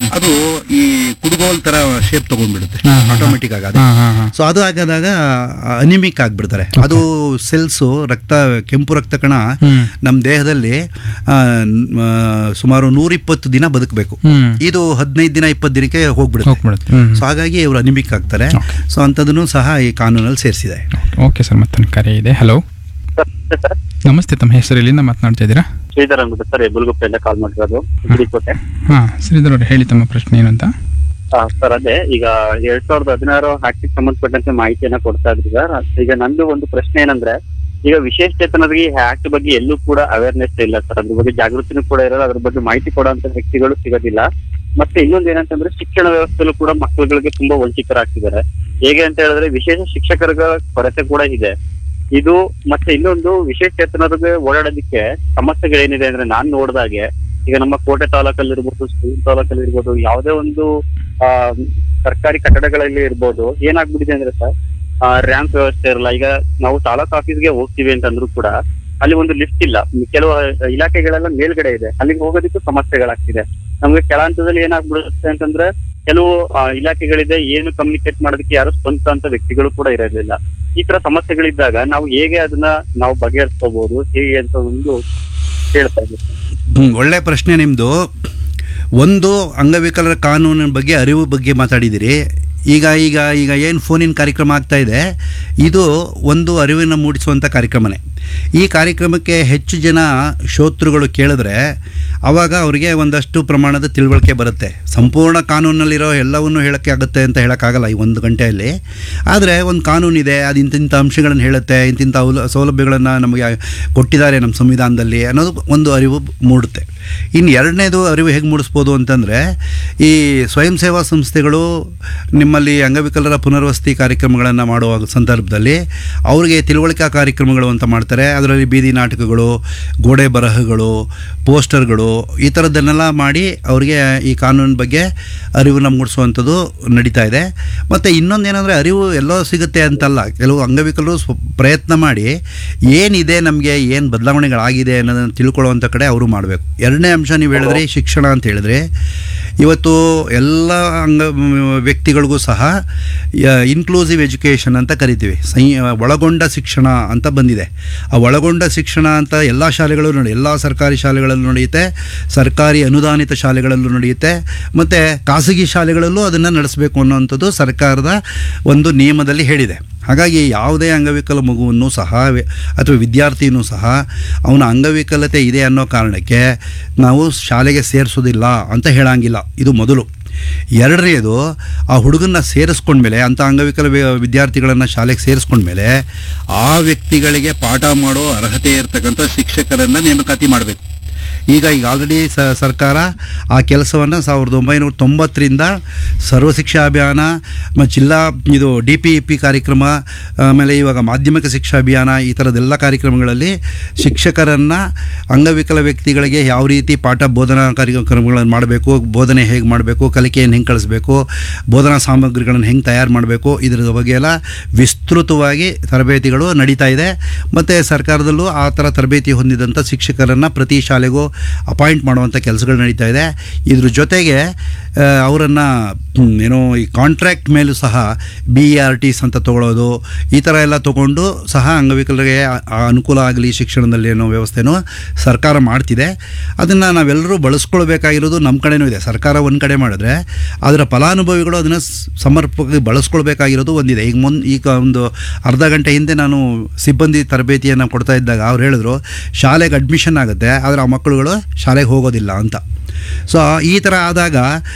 ಅದು ಈ ಕುಡುಗೋಲ್ ತರ ಶೇಪ್ ತಗೊಂಡ್ಬಿಡುತ್ತೆ ಹಾ, ಹಾ, ಹಾ. ಆಟೋಮೆಟಿಕ್ ಆಗೋದು ಹಾ ಹಾ ಹಾ ಸೊ ಅದು ಆಗದಾಗ ಅನಿಮಿಕ್ ಆಗ್ಬಿಡ್ತಾರೆ ಅದು ಸೆಲ್ಸ್ ರಕ್ತ ಕೆಂಪು ರಕ್ತ ಕಣ ಹ್ಮ್. ನಮ್ಮ ದೇಹದಲ್ಲಿ ಆ, ನ್- ಆ, ಸುಮಾರು ನೂರಿಪ್ಪತ್ತು ದಿನ ಬದುಕಬೇಕು ಹ್ಮ್ ಇದು ಹದಿನೈದು ದಿನ ಇಪ್ಪತ್ತು ದಿನಕ್ಕೆ ಹೋಗ್ಬಿಡುತ್ತೆ ಹೋಗ್ಬಿಡುತ್ತೆ ಹ್ಮ್ ಸೊ ಹಾಗಾಗಿ ಇವರು ಅನಿಮಿಕ್ ಆಗ್ತಾರೆ Okay. ಸೊ ಅಂಥದನ್ನು ಸಹ ಈ ಕಾನೂನಲ್ಲಿ ಸೇರಿಸಿದೆ ಓಕೆ ಸರ್ ಮತ್ತೊಂದು ಕರೆ ಇದೆ ಹಲೋ ಸರ್ ಸರ್ ನಮಸ್ತೆ ತಮ್ಮ ಹೆಸರು ಎಲ್ಲಿಂದ ಮಾತನಾಡ್ತಾ ಇದ್ದೀರಾ ಶ್ರೀಧರ್ ಅಂದ್ಬಿಟ್ಟು ಸರ್ ಬುಲ್ಗುಪ್ಪೆಯಿಂದ ಕಾಲ್ ಮಾಡಿರೋದು ಗುಡಿಕೋಟೆ ಹಾಂ ಶ್ರೀಧರ್ ಅವ್ರು ಹೇಳಿ ತಮ್ಮ ಪ್ರಶ್ನೆ ಏನು ಅಂತ ಆ, ಸರ್ ಅದೇ ಈಗ ಎರಡ್ ಸಾವಿರದ ಹದಿನಾರು ಆಕ್ಟಿಗೆ ಸಂಬಂಧಪಟ್ಟಂತೆ ಮಾಹಿತಿಯನ್ನ ಕೊಡ್ತಾ ಇದ್ರಿ ಸರ್ ಈಗ ನಂದು ಒಂದು ಪ್ರಶ್ನೆ ಏನಂದ್ರೆ ಈಗ ವಿಶೇಷ ಚೇತನರಿಗೆ ಈ ಆಕ್ಟ್ ಬಗ್ಗೆ ಎಲ್ಲೂ ಕೂಡ ಅವೇರ್ನೆಸ್ ಇಲ್ಲ ಸರ್ ಅದ್ರ ಬಗ್ಗೆ ಜಾಗೃತಿನೂ ಕೂಡ ಇರಲ್ಲ ಅದ್ರ ಬಗ್ಗೆ ಮಾಹಿತಿ ಕೊಡುವಂತ ವ್ಯಕ್ತಿಗಳು ಸಿಗೋದಿಲ್ಲ ಮತ್ತೆ ಇನ್ನೊಂದು ಏನಂತಂದ್ರೆ ಶಿಕ್ಷಣ ವ್ಯವಸ್ಥೆಯಲ್ಲೂ ಕೂಡ ಮಕ್ಕಳುಗಳಿಗೆ ತುಂಬಾ ವಂಚಿತರಾಗ್ತಿದ್ದಾರೆ ಹೇಗೆ ಅಂತ ಹೇಳಿದ್ರೆ ವಿಶೇಷ ಶಿಕ್ಷಕರ ಕೊರತೆ ಕೂಡ ಇದೆ ಇದು ಮತ್ತೆ ಇನ್ನೊಂದು ವಿಶೇಷ ಚೇತನರಿಗೆ ಓಡಾಡೋದಕ್ಕೆ ಸಮಸ್ಯೆಗಳೇನಿದೆ ಅಂದ್ರೆ ನಾನ್ ನೋಡ್ದಾಗೆ ಈಗ ನಮ್ಮ ಕೋಟೆ ತಾಲೂಕಲ್ಲಿ ಇರ್ಬೋದು ಸ್ಕೂಲ್ ತಾಲೂಕಲ್ಲಿ ಇರ್ಬೋದು ಯಾವುದೇ ಒಂದು ಆ ಸರ್ಕಾರಿ ಕಟ್ಟಡಗಳಲ್ಲಿ ಇರ್ಬೋದು ಏನಾಗ್ಬಿಟ್ಟಿದೆ ಅಂದ್ರೆ ಸರ್ ರ್ಯಾಂಪ್ ವ್ಯವಸ್ಥೆ ಇರಲ್ಲ ಈಗ ನಾವು ತಾಲೂಕ್ ಆಫೀಸ್ಗೆ ಹೋಗ್ತೀವಿ ಅಂತಂದ್ರು ಕೂಡ ಅಲ್ಲಿ ಒಂದು ಲಿಫ್ಟ್ ಇಲ್ಲ ಕೆಲವು ಇಲಾಖೆಗಳೆಲ್ಲ ಮೇಲ್ಗಡೆ ಇದೆ ಅಲ್ಲಿಗೆ ಹೋಗೋದಕ್ಕೂ ಸಮಸ್ಯೆಗಳಾಗ್ತಿದೆ ನಮ್ಗೆ ಕೆಳ ಹಂತದಲ್ಲಿ ಏನಾಗ್ಬಿಡುತ್ತೆ ಅಂತಂದ್ರೆ ಕೆಲವು ಆ, ಇಲಾಖೆಗಳಿದೆ ಏನು ಕಮ್ಯುನಿಕೇಟ್ ಮಾಡೋದಕ್ಕೆ ಯಾರು ಸ್ವಂತ ಅಂತ ವ್ಯಕ್ತಿಗಳು ಕೂಡ ಇರೋದಿಲ್ಲ ಈ ತರ ಸಮಸ್ಯೆಗಳಿದ್ದಾಗ ನಾವು ಹೇಗೆ ಅದನ್ನ ನಾವು ಬಗೆಹರಿಸ್ಕೋಬಹುದು ಹೇಗೆ ಅಂತ ಒಂದು ಹೇಳ್ತಾ ಇದ್ದೀವಿ ಹ್ಮ್, ಒಳ್ಳೆ ಪ್ರಶ್ನೆ ನಿಮ್ಮದು ಒಂದು ಅಂಗವಿಕಲರ ಕಾನೂನಿನ ಬಗ್ಗೆ ಅರಿವು ಬಗ್ಗೆ ಮಾತಾಡಿದ್ದೀರಿ ಈಗ ಈಗ ಈಗ ಏನು ಫೋನಿನ ಕಾರ್ಯಕ್ರಮ ಆಗ್ತಾ ಇದೆ ಇದು ಒಂದು ಅರಿವಿನ ಮೂಡಿಸುವಂಥ ಕಾರ್ಯಕ್ರಮನೇ ಈ ಕಾರ್ಯಕ್ರಮಕ್ಕೆ ಹೆಚ್ಚು ಜನ ಶ್ರೋತೃಗಳು ಕೇಳಿದ್ರೆ ಆವಾಗ ಅವರಿಗೆ ಒಂದಷ್ಟು ಪ್ರಮಾಣದ ತಿಳುವಳಿಕೆ ಬರುತ್ತೆ ಸಂಪೂರ್ಣ ಕಾನೂನಲ್ಲಿರೋ ಎಲ್ಲವನ್ನೂ ಹೇಳೋಕ್ಕೆ ಆಗುತ್ತೆ ಅಂತ ಹೇಳೋಕ್ಕಾಗಲ್ಲ ಈ ಒಂದು ಗಂಟೆಯಲ್ಲಿ ಆದರೆ ಒಂದು ಕಾನೂನಿದೆ ಅದು ಇಂತಿಂಥ ಅಂಶಗಳನ್ನು ಹೇಳುತ್ತೆ ಇಂತಿಂಥ ಔಲ ಸೌಲಭ್ಯಗಳನ್ನು ನಮಗೆ ಕೊಟ್ಟಿದ್ದಾರೆ ನಮ್ಮ ಸಂವಿಧಾನದಲ್ಲಿ ಅನ್ನೋದು ಒಂದು ಅರಿವು ಮೂಡುತ್ತೆ ಇನ್ನು ಎರಡನೇದು ಅರಿವು ಹೇಗೆ ಮೂಡಿಸ್ಬೋದು ಅಂತಂದರೆ ಈ ಸ್ವಯಂ ಸೇವಾ ಸಂಸ್ಥೆಗಳು ನಿಮ್ಮಲ್ಲಿ ಅಂಗವಿಕಲರ ಪುನರ್ವಸತಿ ಕಾರ್ಯಕ್ರಮಗಳನ್ನು ಮಾಡುವ ಸಂದರ್ಭದಲ್ಲಿ ಅವರಿಗೆ ತಿಳುವಳಿಕಾ ಕಾರ್ಯಕ್ರಮಗಳು ಅಂತ ಮಾಡ್ತಾರೆ ಅದರಲ್ಲಿ ಬೀದಿ ನಾಟಕಗಳು ಗೋಡೆ ಬರಹಗಳು ಪೋಸ್ಟರ್ಗಳು ಈ ಥರದ್ದನ್ನೆಲ್ಲ ಮಾಡಿ ಅವರಿಗೆ ಈ ಕಾನೂನಿನ ಬಗ್ಗೆ ಅರಿವನ್ನು ಮೂಡಿಸುವಂಥದ್ದು ನಡೀತಾ ಇದೆ ಮತ್ತು ಇನ್ನೊಂದೇನೆಂದರೆ ಅರಿವು ಎಲ್ಲೋ ಸಿಗುತ್ತೆ ಅಂತಲ್ಲ ಕೆಲವು ಅಂಗವಿಕಲರು ಸ್ವ ಪ್ರಯತ್ನ ಮಾಡಿ ಏನಿದೆ ನಮಗೆ ಏನು ಬದಲಾವಣೆಗಳಾಗಿದೆ ಅನ್ನೋದನ್ನು ತಿಳ್ಕೊಳ್ಳುವಂಥ ಕಡೆ ಅವರು ಮಾಡಬೇಕು ಎರಡನೇ ಅಂಶ ನೀವು ಹೇಳಿದ್ರಿ ಶಿಕ್ಷಣ ಅಂತ ಹೇಳಿದ್ರೆ ಇವತ್ತು ಎಲ್ಲ ಅಂಗ ವ್ಯಕ್ತಿಗಳಿಗೂ ಸಹ ಇನ್ಕ್ಲೂಸಿವ್ ಎಜುಕೇಷನ್ ಅಂತ ಕರಿತೀವಿ ಸೈ ಒಳಗೊಂಡ ಶಿಕ್ಷಣ ಅಂತ ಬಂದಿದೆ ಆ ಒಳಗೊಂಡ ಶಿಕ್ಷಣ ಅಂತ ಎಲ್ಲ ಶಾಲೆಗಳು ನೋಡಿ ಎಲ್ಲ ಸರ್ಕಾರಿ ಶಾಲೆಗಳಲ್ಲೂ ನಡೆಯುತ್ತೆ ಸರ್ಕಾರಿ ಅನುದಾನಿತ ಶಾಲೆಗಳಲ್ಲೂ ನಡೆಯುತ್ತೆ ಮತ್ತು ಖಾಸಗಿ ಶಾಲೆಗಳಲ್ಲೂ ಅದನ್ನು ನಡೆಸಬೇಕು ಅನ್ನೋವಂಥದ್ದು ಸರ್ಕಾರದ ಒಂದು ನಿಯಮದಲ್ಲಿ ಹೇಳಿದೆ ಹಾಗಾಗಿ ಯಾವುದೇ ಅಂಗವಿಕಲ ಮಗುವನ್ನು ಸಹ ವೆ- ಅಥವಾ ವಿದ್ಯಾರ್ಥಿನೂ ಸಹ ಅವನ ಅಂಗವಿಕಲತೆ ಇದೆ ಅನ್ನೋ ಕಾರಣಕ್ಕೆ ನಾವು ಶಾಲೆಗೆ ಸೇರಿಸೋದಿಲ್ಲ ಅಂತ ಹೇಳಂಗಿಲ್ಲ ಇದು ಮೊದಲು ಎರಡನೇದು ಆ ಹುಡುಗನ್ನ ಸೇರಿಸ್ಕೊಂಡ್ಮೇಲೆ ಅಂಥ ಅಂಗವಿಕಲ ವಿ- ವಿದ್ಯಾರ್ಥಿಗಳನ್ನು ಶಾಲೆಗೆ ಸೇರಿಸ್ಕೊಂಡ್ಮೇಲೆ ಆ ವ್ಯಕ್ತಿಗಳಿಗೆ ಪಾಠ ಮಾಡೋ ಅರ್ಹತೆ ಇರತಕ್ಕಂಥ ಶಿಕ್ಷಕರನ್ನು ನೇಮಕಾತಿ ಮಾಡಬೇಕು ಈಗ ಈಗ ಆಲ್ರೆಡಿ ಸ ಸರ್ಕಾರ ಆ ಕೆಲಸವನ್ನು ಸಾವಿರದ ಒಂಬೈನೂರ ತೊಂಬತ್ತರಿಂದ ಸರ್ವಶಿಕ್ಷಾ ಅಭಿಯಾನ ಮತ್ತು ಜಿಲ್ಲಾ ಇದು ಡಿ ಪಿ ಇ ಪಿ ಕಾರ್ಯಕ್ರಮ ಆಮೇಲೆ ಇವಾಗ ಮಾಧ್ಯಮಿಕ ಶಿಕ್ಷಾ ಅಭಿಯಾನ ಈ ಥರದ್ದೆಲ್ಲ ಕಾರ್ಯಕ್ರಮಗಳಲ್ಲಿ ಶಿಕ್ಷಕರನ್ನು ಅಂಗವಿಕಲ ವ್ಯಕ್ತಿಗಳಿಗೆ ಯಾವ ರೀತಿ ಪಾಠ ಬೋಧನಾ ಕಾರ್ಯಕ್ರಮಗಳನ್ನು ಮಾಡಬೇಕು ಬೋಧನೆ ಹೇಗೆ ಮಾಡಬೇಕು ಕಲಿಕೆಯನ್ನು ಹೆಂಗೆ ಕಳಿಸ್ಬೇಕು ಬೋಧನಾ ಸಾಮಗ್ರಿಗಳನ್ನು ಹೆಂಗೆ ತಯಾರು ಮಾಡಬೇಕು ಇದರ ಬಗ್ಗೆ ಎಲ್ಲ ವಿಸ್ತೃತವಾಗಿ ತರಬೇತಿಗಳು ನಡೀತಾ ಇದೆ ಮತ್ತು ಸರ್ಕಾರದಲ್ಲೂ ಆ ಥರ ತರಬೇತಿ ಹೊಂದಿದಂಥ ಶಿಕ್ಷಕರನ್ನು ಪ್ರತಿ ಶಾಲೆಗೂ ಅಪಾಯಿಂಟ್ ಮಾಡುವಂಥ ಕೆಲಸಗಳು ನಡೀತಾ ಇದೆ ಇದ್ರ ಜೊತೆಗೆ ಅವರನ್ನು ಏನೋ ಈ ಕಾಂಟ್ರಾಕ್ಟ್ ಮೇಲೂ ಸಹ ಬಿ ಇ ಆರ್ ಟಿಸ್ ಅಂತ ತೊಗೊಳೋದು ಈ ಥರ ಎಲ್ಲ ತೊಗೊಂಡು ಸಹ ಅಂಗವಿಕಲರಿಗೆ ಆ- ಆ ಅನುಕೂಲ ಆಗಲಿ ಶಿಕ್ಷಣದಲ್ಲಿ ಅನ್ನೋ ವ್ಯವಸ್ಥೆನೂ ಸರ್ಕಾರ ಮಾಡ್ತಿದೆ ಅದನ್ನು ನಾವೆಲ್ಲರೂ ಬಳಸ್ಕೊಳ್ಬೇಕಾಗಿರೋದು ನಮ್ಮ ಕಡೆನೂ ಇದೆ ಸರ್ಕಾರ ಒಂದು ಕಡೆ ಮಾಡಿದ್ರೆ ಅದರ ಫಲಾನುಭವಿಗಳು ಅದನ್ನು ಸ್- ಸಮರ್ಪಕವಾಗಿ ಬಳಸ್ಕೊಳ್ಬೇಕಾಗಿರೋದು ಒಂದಿದೆ ಈಗ ಮುನ್ ಈಗ ಒಂದು ಅರ್ಧ ಗಂಟೆ ಹಿಂದೆ ನಾನು ಸಿಬ್ಬಂದಿ ತರಬೇತಿಯನ್ನು ಕೊಡ್ತಾ ಇದ್ದಾಗ ಅವ್ರು ಹೇಳಿದ್ರು ಶಾಲೆಗೆ ಅಡ್ಮಿಷನ್ ಆಗುತ್ತೆ ಆದರೆ ಆ ಮಕ್ಕಳುಗಳು ಶಾಲೆಗೆ ಹೋಗೋದಿಲ್ಲ ಅಂತ ಸೊ ಈ ಥರ ಆದಾಗ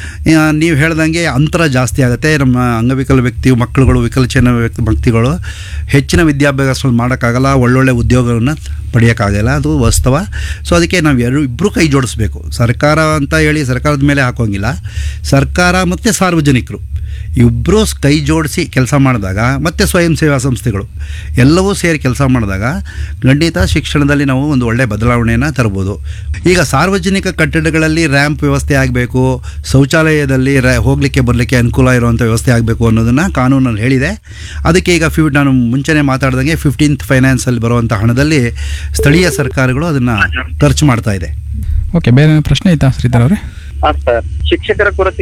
ನೀವು ಹೇಳ್ದಂಗೆ ಅಂತರ ಜಾಸ್ತಿ ಆಗುತ್ತೆ ನಮ್ಮ ಅಂಗವಿಕಲ ವ್ಯಕ್ತಿ ಮಕ್ಕಳುಗಳು ವಿಕಲಚೇತನ ವ್ಯಕ್ತಿ ವ್ಯಕ್ತಿಗಳು ಹೆಚ್ಚಿನ ವಿದ್ಯಾಭ್ಯಾಸಗಳು ಮಾಡೋಕ್ಕಾಗಲ್ಲ ಒಳ್ಳೊಳ್ಳೆ ಉದ್ಯೋಗವನ್ನು ಪಡೆಯೋಕ್ಕಾಗಲ್ಲ ಅದು ವಾಸ್ತವ ಸೊ ಅದಕ್ಕೆ ನಾವು ಎರಡು ಇಬ್ಬರು ಕೈ ಜೋಡಿಸ್ಬೇಕು ಸರ್ಕಾರ ಅಂತ ಹೇಳಿ ಸರ್ಕಾರದ ಮೇಲೆ ಹಾಕೋಂಗಿಲ್ಲ ಸರ್ಕಾರ ಮತ್ತು ಸಾರ್ವಜನಿಕರು ಇಬ್ಬರೂ ಕೈ ಜೋಡಿಸಿ ಕೆಲಸ ಮಾಡಿದಾಗ ಮತ್ತು ಸ್ವಯಂ ಸೇವಾ ಸಂಸ್ಥೆಗಳು ಎಲ್ಲವೂ ಸೇರಿ ಕೆಲಸ ಮಾಡಿದಾಗ ಖಂಡಿತ ಶಿಕ್ಷಣದಲ್ಲಿ ನಾವು ಒಂದು ಒಳ್ಳೆಯ ಬದಲಾವಣೆಯನ್ನು ತರ್ಬೋದು ಈಗ ಸಾರ್ವಜನಿಕ ಕಟ್ಟಡಗಳಲ್ಲಿ ರ್ಯಾಂಪ್ ವ್ಯವಸ್ಥೆ ಆಗಬೇಕು ಶೌಚಾಲಯದಲ್ಲಿ ರ್ಯಾ ಹೋಗಲಿಕ್ಕೆ ಬರಲಿಕ್ಕೆ ಅನುಕೂಲ ಇರುವಂಥ ವ್ಯವಸ್ಥೆ ಆಗಬೇಕು ಅನ್ನೋದನ್ನು ಕಾನೂನಲ್ಲಿ ಹೇಳಿದೆ ಅದಕ್ಕೆ ಈಗ ಫಿ ನಾನು ಮುಂಚೆನೇ ಮಾತಾಡ್ದಂಗೆ ಫಿಫ್ಟೀನ್ತ್ ಫೈನಾನ್ಸಲ್ಲಿ ಬರುವಂಥ ಹಣದಲ್ಲಿ ಸ್ಥಳೀಯ ಸರ್ಕಾರಗಳು ಅದನ್ನು ಖರ್ಚು ಮಾಡ್ತಾ ಇದೆ ಓಕೆ ಬೇರೆ ಪ್ರಶ್ನೆ ಐತಾ ಶ್ರೀಧರ್ ಅವರೇ ಹಾ ಸರ್ ಶಿಕ್ಷಕರ ಕೊರತೆ